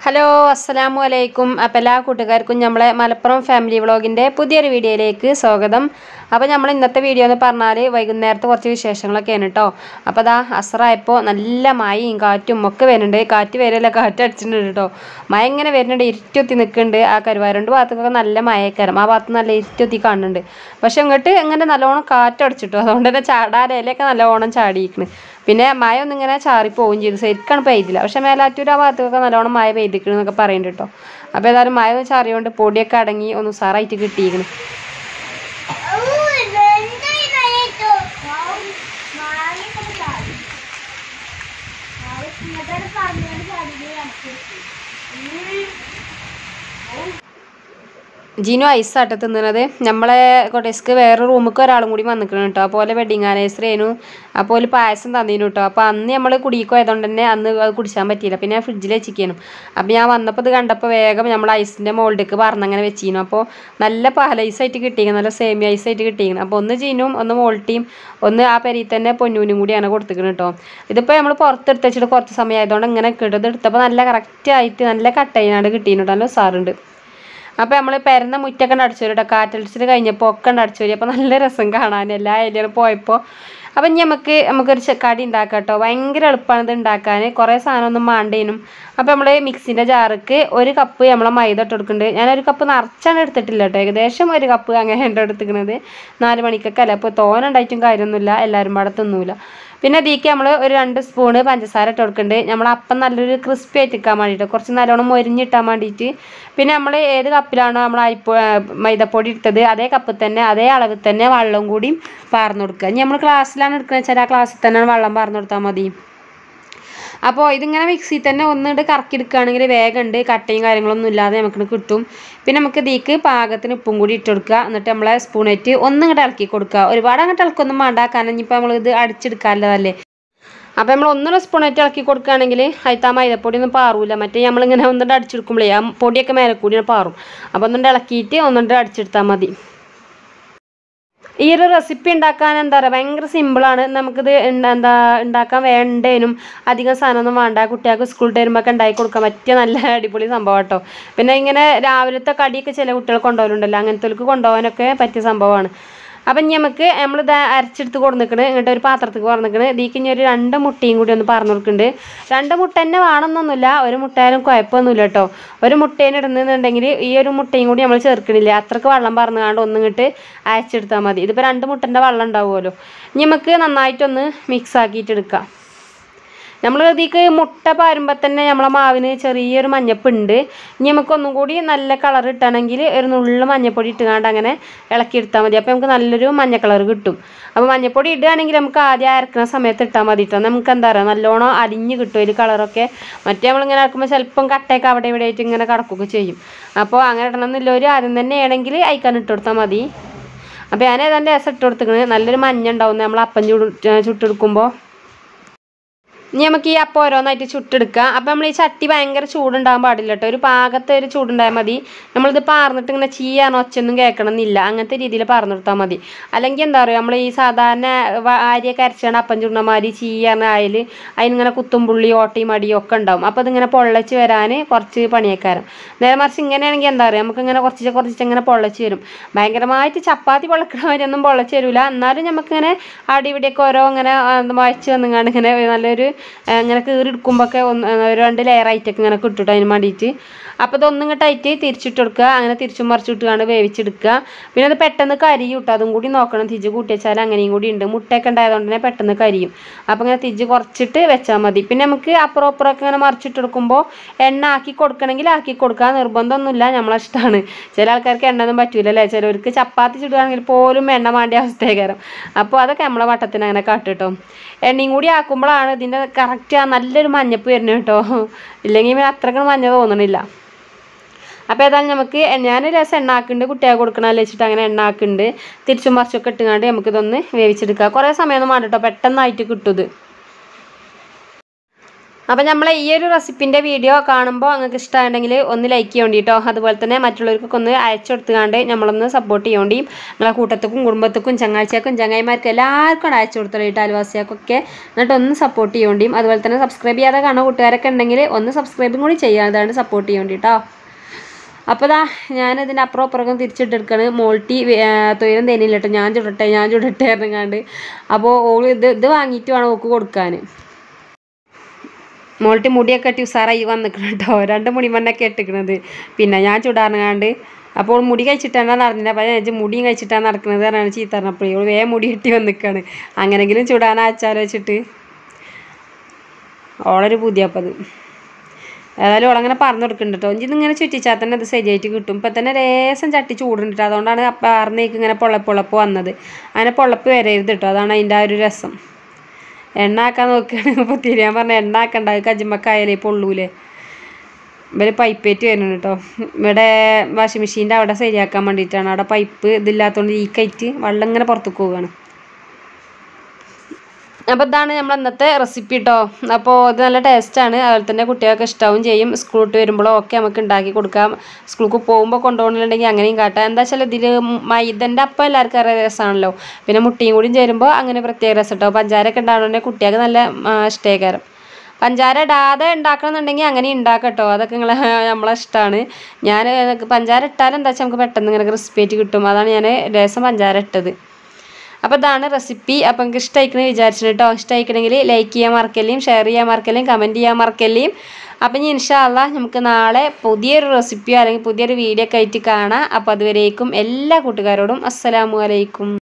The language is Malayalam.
ഹലോ അസ്സലാമു അലൈക്കും അപ്പോൾ എല്ലാ കൂട്ടുകാർക്കും നമ്മളെ മലപ്പുറം ഫാമിലി വ്ളോഗിൻ്റെ പുതിയൊരു വീഡിയോയിലേക്ക് സ്വാഗതം അപ്പോൾ നമ്മൾ ഇന്നത്തെ വീഡിയോ എന്ന് പറഞ്ഞാൽ വൈകുന്നേരത്തെ കുറച്ച് വിശേഷങ്ങളൊക്കെയാണ് കേട്ടോ അപ്പോൾ അതാ അസറായപ്പോൾ നല്ല മഴയും കാറ്റും ഒക്കെ വരുന്നുണ്ട് കാറ്റ് വരില്ല കാറ്റ് അടിച്ചിട്ടുണ്ട് കേട്ടോ മഴ ഇങ്ങനെ വരുന്നുണ്ട് ഇരുട്ടുത്തി നിൽക്കുന്നുണ്ട് ആ കരുവാരുണ്ട് ഭാഗത്തൊക്കെ നല്ല മഴക്കാരം ആ ഭാഗത്ത് നല്ല ഇരുട്ടുത്തി കാണുന്നുണ്ട് പക്ഷെ ഇങ്ങോട്ട് ഇങ്ങനെ നല്ലോണം കാറ്റ് അടിച്ചിട്ടോ അതുകൊണ്ട് തന്നെ ചാടാരയിലൊക്കെ നല്ലോണം ചാടിയിരിക്കണ് പിന്നെ മഴ ഒന്നും ഇങ്ങനെ ചാറി പോവുകയും ചെയ്തു ശരിക്കാണ് പെയ്തില്ല പക്ഷെ മേലാറ്റൂർ ആ ഭാഗത്തൊക്കെ നല്ലോണം മഴ പെയ്തിക്കണം എന്നൊക്കെ പറയുന്നുണ്ട് കേട്ടോ അപ്പോൾ ഏതായാലും മഴ ഒന്ന് ചാറിയോണ്ട് പൊടിയൊക്കെ അടങ്ങി ഒന്ന് ഉസാറായിട്ട് കിട്ടിയിരിക്കണം ജിനു ഐസാട്ടോ തിന്നണത് നമ്മളെ കൊട്ടേസ്ക്ക് വേറെ റൂമിക്ക് ഒരാളും കൂടി വന്നിക്കണം കേട്ടോ അതുപോലെ വെഡിങ് ആനിവേഴ്സറി ആയിരുന്നു അപ്പോൾ പായസം തന്നീനു കേട്ടോ അപ്പോൾ അന്ന് നമ്മൾ കുടിക്ക് പോയതുകൊണ്ട് തന്നെ അന്ന് അത് കുടിച്ചാൻ പറ്റിയില്ല പിന്നെ ഞാൻ ഫ്രിഡ്ജിൽ വെച്ചിരിക്കുന്നു അപ്പോൾ ഞാൻ വന്നപ്പോൾ ഇത് കണ്ടപ്പോൾ വേഗം നമ്മൾ ഐസിൻ്റെ മോൾഡേക്ക് പറഞ്ഞങ്ങനെ വെച്ചിരുന്നു അപ്പോൾ നല്ല പാൽ ഐസായിട്ട് കിട്ടിയിരിക്കണം നല്ല സേമി ഐസായിട്ട് കിട്ടിയിരിക്കണം അപ്പോൾ ഒന്ന് ജിനും ഒന്ന് മോൾട്ടിയും ഒന്ന് ആ പെരിയിൽ തന്നെ പൊന്നൂനും കൂടിയാണ് കൊടുത്തിരിക്കുന്നത് കേട്ടോ ഇതിപ്പോൾ നമ്മൾ പുറത്തെടുത്ത് വെച്ചിട്ട് കുറച്ച് സമയം ആയതുകൊണ്ട് ഇങ്ങനെ കിട്ടുന്നത് എടുത്തപ്പോൾ നല്ല കറക്റ്റ് ആയിട്ട് നല്ല കട്ടയിനാണ്ട് കിട്ടിയിട്ടുണ്ട് നല്ല സാറുണ്ട് അപ്പോൾ നമ്മൾ പെരുന്ന മുറ്റൊക്കെ അടിച്ചു വരും കേട്ടോ കാറ്റടിച്ചിട്ട് കഴിഞ്ഞപ്പോൾ ഒക്കെ അടിച്ചു വരും അപ്പോൾ നല്ല രസം കാണാൻ എല്ലാ ഏരിയയിലും പോയപ്പോൾ അപ്പം ഇനി നമുക്ക് നമുക്കൊരു ചെ- കടി ഉണ്ടാക്കാം കേട്ടോ ഭയങ്കര എളുപ്പമാണ് ഇത് ഉണ്ടാക്കാൻ കുറേ സാധനമൊന്നും മാണ്ടേനും അപ്പോൾ നമ്മൾ മിക്സിൻ്റെ ജാർക്ക് ഒരു കപ്പ് നമ്മളെ മൈദ ഇട്ട് കൊടുക്കുന്നുണ്ട് ഞാനൊരു കപ്പ് നിറച്ചാണ് എടുത്തിട്ടില്ല കേട്ടോ ഏകദേശം ഒരു കപ്പ് അങ്ങനെ ഉണ്ട് എടുത്തിക്കണത് നാല് മണിക്കൊക്കെ അല്ല അപ്പോൾ തോനുണ്ടായിട്ടും കാര്യമൊന്നുമില്ല എല്ലാവരും പാടെ തിന്നൂല പിന്നെ ഇതിലേക്ക് നമ്മൾ ഒരു രണ്ട് സ്പൂണ് പഞ്ചസാര ഇട്ട് കൊടുക്കുന്നുണ്ട് നമ്മൾ അപ്പം നല്ലൊരു ക്രിസ്പി ആയിട്ട് ഇരിക്കാൻ വേണ്ടിയിട്ട് കുറച്ച് നല്ലോണം മൊരിഞ്ഞിട്ടാൻ വേണ്ടിയിട്ട് പിന്നെ നമ്മൾ ഏത് കപ്പിലാണോ നമ്മൾ അരിപ്പോ ആ, മൈദപ്പൊടി എടുത്തത് അതേ കപ്പിൽ തന്നെ അതേ അളവിൽ തന്നെ വെള്ളം കൂടി പാർന്നു കൊടുക്കുക ഇനി നമ്മൾ ക്ലാസ്സിലാണ് എടുക്കുന്നത് വെച്ചാൽ ആ ക്ലാസ്സിൽ തന്നെ വെള്ളം പാർന്നു കൊടുത്താൽ മതി അപ്പോൾ ഇതിങ്ങനെ മിക്സിയിൽ തന്നെ ഒന്നിട്ട് കറക്കി എടുക്കുകയാണെങ്കിൽ വേഗം ഉണ്ട് കട്ടയും കാര്യങ്ങളൊന്നും ഇല്ലാതെ നമുക്ക് കിട്ടും പിന്നെ നമുക്ക് ഇതിലേക്ക് പാകത്തിന് ഉപ്പും കൂടി ഇട്ട് കൊടുക്കുക എന്നിട്ട് നമ്മളെ സ്പൂണേറ്റ് ഒന്നും ഇങ്ങോട്ട് ഇളക്കി കൊടുക്കുക ഒരുപാട് അങ്ങോട്ട് ഇളക്കൊന്നും വേണ്ട കാരണം ഇനിയിപ്പോൾ നമ്മൾ ഇത് അടിച്ചെടുക്കാനുള്ളതല്ലേ അപ്പോൾ നമ്മൾ ഒന്നര സ്പൂണായിട്ട് ഇളക്കി കൊടുക്കുകയാണെങ്കിൽ അതിൽ ആ മൈദപ്പൊടി ഒന്നും പാറൂല മറ്റേ നമ്മളിങ്ങനെ ഒന്നുകൊണ്ട് അടിച്ചെടുക്കുമ്പോഴേ ആ പൊടിയൊക്കെ മേലെ കൂടി പാറും അപ്പോൾ ഒന്നുകൊണ്ട് ഇളക്കിയിട്ട് ഒന്നുകൊണ്ട് അടിച്ചെടുത്താൽ മതി ഈ ഒരു റെസിപ്പി ഉണ്ടാക്കാൻ എന്താ പറയുക ഭയങ്കര സിമ്പിളാണ് നമുക്കിത് ഉണ്ട- എന്താ ഉണ്ടാക്കാൻ വേണ്ടേനും അധികം സാധനമൊന്നും വേണ്ട കുട്ടികൾക്ക് സ്കൂളിൽ വരുമ്പോൾ ഒക്കെ ഉണ്ടാക്കി കൊടുക്കാൻ പറ്റിയ നല്ല അടിപൊളി സംഭവം കേട്ടോ പിന്നെ ഇങ്ങനെ രാവിലത്തെ കടിയൊക്കെ ചില കുട്ടികൾ കൊണ്ടുപോകലുണ്ടല്ലോ അങ്ങനത്തെ കൊണ്ടുപോകാനൊക്കെ പറ്റിയ സംഭവമാണ് അപ്പം ഇനി നമുക്ക് നമ്മളിത് അരച്ചെടുത്ത് കൊടുന്നിക്കണ് ഇങ്ങോട്ട് ഒരു പാത്രത്തിൽ കൊടുന്നിക്കണ് ഇതിലേക്ക് ഇനി ഒരു രണ്ട് മുട്ടയും കൂടി ഒന്ന് പറഞ്ഞു കൊടുക്കുന്നുണ്ട് രണ്ട് മുട്ട തന്നെ വേണമെന്നൊന്നുമില്ല ഒരു മുട്ടയാലും കുഴപ്പമൊന്നുമില്ല കേട്ടോ ഒരു മുട്ടേനെ ഇടുന്നുണ്ടെങ്കിൽ ഈ ഒരു മുട്ടയും കൂടി നമ്മൾ ചേർക്കണില്ല അത്രക്ക് വെള്ളം പറന്നുകാണ്ട് ഒന്നിങ്ങോട്ട് അയച്ചെടുത്താൽ മതി ഇതിപ്പോൾ രണ്ട് മുട്ടൻ്റെ വെള്ളം ഉണ്ടാവുമല്ലോ ഇനി നമുക്ക് നന്നായിട്ടൊന്ന് മിക്സ് ആക്കിയിട്ട് എടുക്കാം നമ്മൾ ഇതിലേക്ക് മുട്ട പാരുമ്പോൾ തന്നെ നമ്മളെ മാവിന് ചെറിയൊരു മഞ്ഞപ്പുണ്ട് ഇനി നമുക്ക് ഒന്നും കൂടി നല്ല കളർ ഇട്ടാണെങ്കിൽ ഒരു നുള്ളു മഞ്ഞപ്പൊടി ഇട്ടുകൊണ്ട് അങ്ങനെ ഇളക്കിയെടുത്താൽ മതി അപ്പോൾ നമുക്ക് നല്ലൊരു മഞ്ഞ കളർ കിട്ടും അപ്പോൾ മഞ്ഞപ്പൊടി ഇടുകയാണെങ്കിൽ നമുക്ക് ആദ്യം അരക്കുന്ന സമയത്ത് ഇട്ടാൽ മതി കേട്ടോ നമുക്ക് എന്താ പറയുക നല്ലോണം അലിഞ്ഞ് കിട്ടും അതിൽ കളറൊക്കെ മറ്റേ നമ്മളിങ്ങനെ ഇറക്കുമ്പോൾ ചിലപ്പം കട്ടയൊക്കെ അവിടെ ഇവിടെ ആയിട്ട് ഇങ്ങനെ കടക്കുകയൊക്കെ ചെയ്യും അപ്പോൾ അങ്ങനെ ഇടണമെന്നില്ല ഒരു ആദ്യം തന്നെ ആണെങ്കിൽ അയക്കാൻ ഇട്ട് കൊടുത്താൽ മതി അപ്പോൾ ഞാൻ ഏതാണ്ട് രസം ഇട്ട് കൊടുത്തിക്കണ് നല്ലൊരു മഞ്ഞ ഉണ്ടാവും നമ്മൾ അപ്പം ചുട് ചുട്ടെടുക്കുമ്പോൾ ഇനി നമുക്ക് ഈ അപ്പം ഓരോന്നായിട്ട് ചുട്ടെടുക്കാം അപ്പം നമ്മൾ ഈ ചട്ടി ഭയങ്കര ചൂടുണ്ടാകാൻ പാടില്ല കേട്ടോ ഒരു പാകത്തെ ഒരു ചൂടുണ്ടായാൽ മതി നമ്മളിത് പാർന്നിട്ട് ഇങ്ങനെ ചീയാണ് ഒച്ചയൊന്നും കേൾക്കണം എന്നില്ല അങ്ങനത്തെ രീതിയിൽ പാർന്നു കൊടുത്താൽ മതി അല്ലെങ്കിൽ എന്താ പറയുക നമ്മൾ ഈ സാധാരണ വ- അരിയൊക്കെ അരച്ചാണ് അപ്പം ചുടുന്ന മാതിരി ചീയാണ് ആയാൽ അതിനിങ്ങനെ കുത്തും പുള്ളി ഓട്ടയും മടിയും ഒക്കെ ഉണ്ടാവും അപ്പോൾ അതിങ്ങനെ പൊള്ളച്ച് വരാൻ കുറച്ച് പണിയേക്കാരം നേരെ മറിച്ച് ഇങ്ങനെയാണെങ്കിൽ എന്താ പറയുക നമുക്ക് ഇങ്ങനെ കുറച്ച് കുറച്ച് ഇങ്ങനെ പൊള്ളച്ച് വരും ഭയങ്കരമായിട്ട് ചപ്പാത്തി പൊള്ളക്കണ മാതിരിയൊന്നും പൊള്ളച്ച് വരില്ല എന്നാലും നമുക്കിങ്ങനെ അവിടെ ഇവിടെയൊക്കെ ഓരോ ഇങ്ങനെ വഴച്ച് വന്നിങ്ങാണ്ട് ഇങ്ങനെ നല്ലൊരു ആ, ഇങ്ങനെ കീറി എടുക്കുമ്പോഴൊക്കെ ഒന്ന് ആ, ഒരു രണ്ട് ലെയറായിട്ടൊക്കെ ഇങ്ങനെ കിട്ടും അതിന് വേണ്ടിയിട്ട് അപ്പോൾ ഇതൊന്നും ഇങ്ങോട്ടായിട്ട് തിരിച്ചിട്ട് കൊടുക്കുക അങ്ങനെ തിരിച്ചും മറിച്ചിട്ടാണ് വേവിച്ചെടുക്കുക പിന്നെ അത് പെട്ടെന്ന് കരിയും കേട്ടോ അതും കൂടി നോക്കണം തിരിച്ച് കൂട്ടി വെച്ചാൽ അങ്ങനെയും കൂടി ഉണ്ട് മുട്ടയൊക്കെ ഉണ്ടായതുകൊണ്ട് തന്നെ പെട്ടെന്ന് കരിയും അപ്പോൾ ഇങ്ങനെ തിരിച്ച് കുറച്ചിട്ട് വെച്ചാൽ മതി പിന്നെ നമുക്ക് അപ്പുറം അപ്പുറമൊക്കെ ഇങ്ങനെ മറിച്ചിട്ട് കൊടുക്കുമ്പോൾ എണ്ണ ആക്കി കൊടുക്കണമെങ്കിൽ ആക്കി കൊടുക്കുക നിർബന്ധമൊന്നുമില്ല നമ്മളെ ഇഷ്ടമാണ് ചില ആൾക്കാർക്ക് എണ്ണ ഒന്നും പറ്റൂല അല്ലേ ചിലവർക്ക് ചപ്പാത്തി ചുടുകയാണെങ്കിൽ പോലും എണ്ണ വേണ്ട അവസ്ഥയേക്കാരം അപ്പോൾ അതൊക്കെ നമ്മളെ വട്ടത്തിന് അങ്ങനെ കാട്ടുട്ടോ എണ്ണയും കൂടി ആക്കുമ്പോഴാണ് ഇതിൻ്റെ കറക്റ്റ് ആ നല്ലൊരു മഞ്ഞപ്പ് വരുന്നത് കേട്ടോ ഇല്ലെങ്കിൽ പിന്നെ അത്രയ്ക്ക് മഞ്ഞ തോന്നണില്ല അപ്പോൾ ഏതായാലും നമുക്ക് ഞാൻ രസം എണ്ണ ആക്കുന്നുണ്ട് കുട്ടികൾക്ക് കൊടുക്കണമല്ലോ വെച്ചിട്ട് അങ്ങനെ എണ്ണ ആക്കുന്നുണ്ട് തിരിച്ചും മറിച്ചൊക്കെ ഇട്ടുകൊണ്ട് നമുക്കിതൊന്ന് വേവിച്ചെടുക്കാം കുറേ സമയമൊന്നും വേണ്ട കേട്ടോ പെട്ടെന്നായിട്ട് കിട്ടും ഇത് അപ്പം നമ്മളെ ഈ ഒരു റെസിപ്പിൻ്റെ വീഡിയോ കാണുമ്പോൾ നിങ്ങൾക്ക് ഇഷ്ടമായിട്ടുണ്ടെങ്കിൽ ഒന്ന് ലൈക്ക് ചെയ്യേണ്ടി കേട്ടോ അതുപോലെ തന്നെ മറ്റുള്ളവർക്കൊക്കെ ഒന്ന് അയച്ചു കൊടുത്തുകൊണ്ട് നമ്മളൊന്ന് സപ്പോർട്ട് ചെയ്യേണ്ടിയും നിങ്ങളെ കൂട്ടത്തുക്കും കുടുംബത്തുക്കും ചങ്ങാഴ്ചക്കും ചങ്ങായിമാർക്കും എല്ലാവർക്കും അയച്ചു കൊടുത്തോളൂ കേട്ടോ അയൽവാസികൾക്കൊക്കെ എന്നിട്ട് ഒന്ന് സപ്പോർട്ട് ചെയ്യേണ്ടിയും അതുപോലെ തന്നെ സബ്സ്ക്രൈബ് ചെയ്യാതെ കാണുന്ന കൂട്ടുകാരൊക്കെ ഉണ്ടെങ്കിൽ ഒന്ന് സബ്സ്ക്രൈബും കൂടി ചെയ്യാതാണ് സപ്പോർട്ട് ചെയ്യേണ്ടി കേട്ടോ അപ്പോൾ ദാ ഞാനിതിൻ്റെ അപ്പുറം അപ്പുറം തിരിച്ചിട്ടെടുക്കാണ് മോൾട്ടി തൊയിലും തേനില്ല കേട്ടോ ഞാൻ ചുടട്ടെ ഞാൻ ചുടട്ടെ ഇറങ്ങാണ്ട് അപ്പോൾ ഓള് ഇത് ഇത് വാങ്ങിയിട്ട് വേണം ഓക്ക് കൊടുക്കാൻ മോൾട്ടി മുടിയൊക്കെ കെട്ടി ഉസാറായി വന്നിക്കണം കേട്ടോ രണ്ട് മുടി മണ്ണൊക്കെ ഇട്ടിക്കണത് പിന്നെ ഞാൻ ചുടാറുങ്ങാണ്ട് അപ്പോൾ മുടി കഴിച്ചിട്ടാണ് നടന്നില്ല അപ്പം ഞാൻ മുടിയും കഴിച്ചിട്ടാണ് നടക്കുന്നത് പറഞ്ഞാണ് ചീത്ത പറഞ്ഞപ്പോൾ ഇവൾ വേഗം മുടി കെട്ടി വന്നിക്കാണ് അങ്ങനെങ്കിലും ചുടാനാച്ചാലോ വെച്ചിട്ട് ഓളൊരു പുതിയപ്പം അത് ഏതായാലും ഓളങ്ങനെ പറഞ്ഞു കൊടുക്കുന്നുണ്ട് കേട്ടോ ഇഞ്ചി ഇങ്ങനെ ചുറ്റിച്ചാൽ തന്നെ അത് ശരിയായിട്ട് കിട്ടും ഇപ്പം തന്നെ രേസം ചട്ടി ചൂടുണ്ട് അതുകൊണ്ടാണ് പാർന്നേക്ക് ഇങ്ങനെ പൊള്ളപ്പൊള്ളപ്പ് വന്നത് അങ്ങനെ പൊള്ളപ്പ് വരരുത് കേട്ടോ അതാണ് അതിൻ്റെ ആ ഒരു രസം എണ്ണ ആക്കാൻ നോക്കുകയാണെങ്കിൽ ഇപ്പോൾ തിരിയാൻ പറഞ്ഞ എണ്ണ ആക്കണ്ട അത് കജ്ജമ്മക്കായാലേ പൊള്ളൂലേ ഇവര് പൈപ്പേറ്റ് വരുന്നുണ്ട് കേട്ടോ ഇവിടെ വാഷിംഗ് മെഷീൻ്റെ അവിടെ ശരിയാക്കാൻ വേണ്ടിയിട്ടാണ് അവിടെ പൈപ്പ് ഇതില്ലാത്തതുകൊണ്ട് ലീക്കായിട്ട് വെള്ളം ഇങ്ങനെ പുറത്തേക്ക് പോവുകയാണ് അപ്പോൾ ഇതാണ് നമ്മൾ ഇന്നത്തെ റെസിപ്പി കേട്ടോ അപ്പോൾ ഇത് നല്ല ടേസ്റ്റാണ് അതുപോലെ തന്നെ കുട്ടികൾക്ക് ഇഷ്ടാവും ചെയ്യും സ്കൂൾ വിട്ട് വരുമ്പോഴോ ഒക്കെ നമുക്ക് ഉണ്ടാക്കി കൊടുക്കാം സ്കൂൾക്ക് പോകുമ്പോൾ കൊണ്ടുപോകണമെന്നുണ്ടെങ്കിൽ അങ്ങനെയും കാട്ടാം എന്താ വെച്ചാൽ ഇതിൽ മൈദൻ്റെ അപ്പം എല്ലാവർക്കും അറിയാം രസമാണല്ലോ പിന്നെ മുട്ടിയും കൂടിയും ചേരുമ്പോൾ അങ്ങനെ പ്രത്യേക രസം കേട്ടോ പഞ്ചാരൊക്കെ ഉണ്ടാവണമെങ്കിൽ കുട്ടികൾക്ക് നല്ല ഇഷ്ടേക്കാരം പഞ്ചാര ഇടാതെ ഉണ്ടാക്കണമെന്നുണ്ടെങ്കിൽ അങ്ങനെ ഉണ്ടാക്കട്ടോ അതൊക്കെ നിങ്ങളെ നമ്മളെ ഇഷ്ടമാണ് ഞാൻ പഞ്ചാര ഇട്ടാൽ എന്താ വെച്ചാൽ നമുക്ക് പെട്ടെന്ന് ഇങ്ങനെ ക്രിസ്പി ആയിട്ട് കിട്ടും അതാണ് ഞാൻ രസം പഞ്ചാര ഇട്ടത് അപ്പോൾ ഇതാണ് റെസിപ്പി അപ്പോൾ നിങ്ങൾക്ക് ഇഷ്ടമായിക്കണ വിചാരിച്ചു കേട്ടോ ഇഷ്ടമായിക്കണമെങ്കിൽ ലൈക്ക് ചെയ്യാൻ മറക്കല്ലേയും ഷെയർ ചെയ്യാൻ മറക്കല്ലേയും കമൻറ്റ് ചെയ്യാൻ മറക്കല്ലേയും അപ്പം ഇനി ഇൻഷാല്ല നമുക്ക് നാളെ പുതിയൊരു റെസിപ്പിയോ അല്ലെങ്കിൽ പുതിയൊരു വീഡിയോ ഒക്കെ ആയിട്ട് കാണാം അപ്പോൾ അതുവരേക്കും എല്ലാ കൂട്ടുകാരോടും അസ്സലാമു അലൈക്കും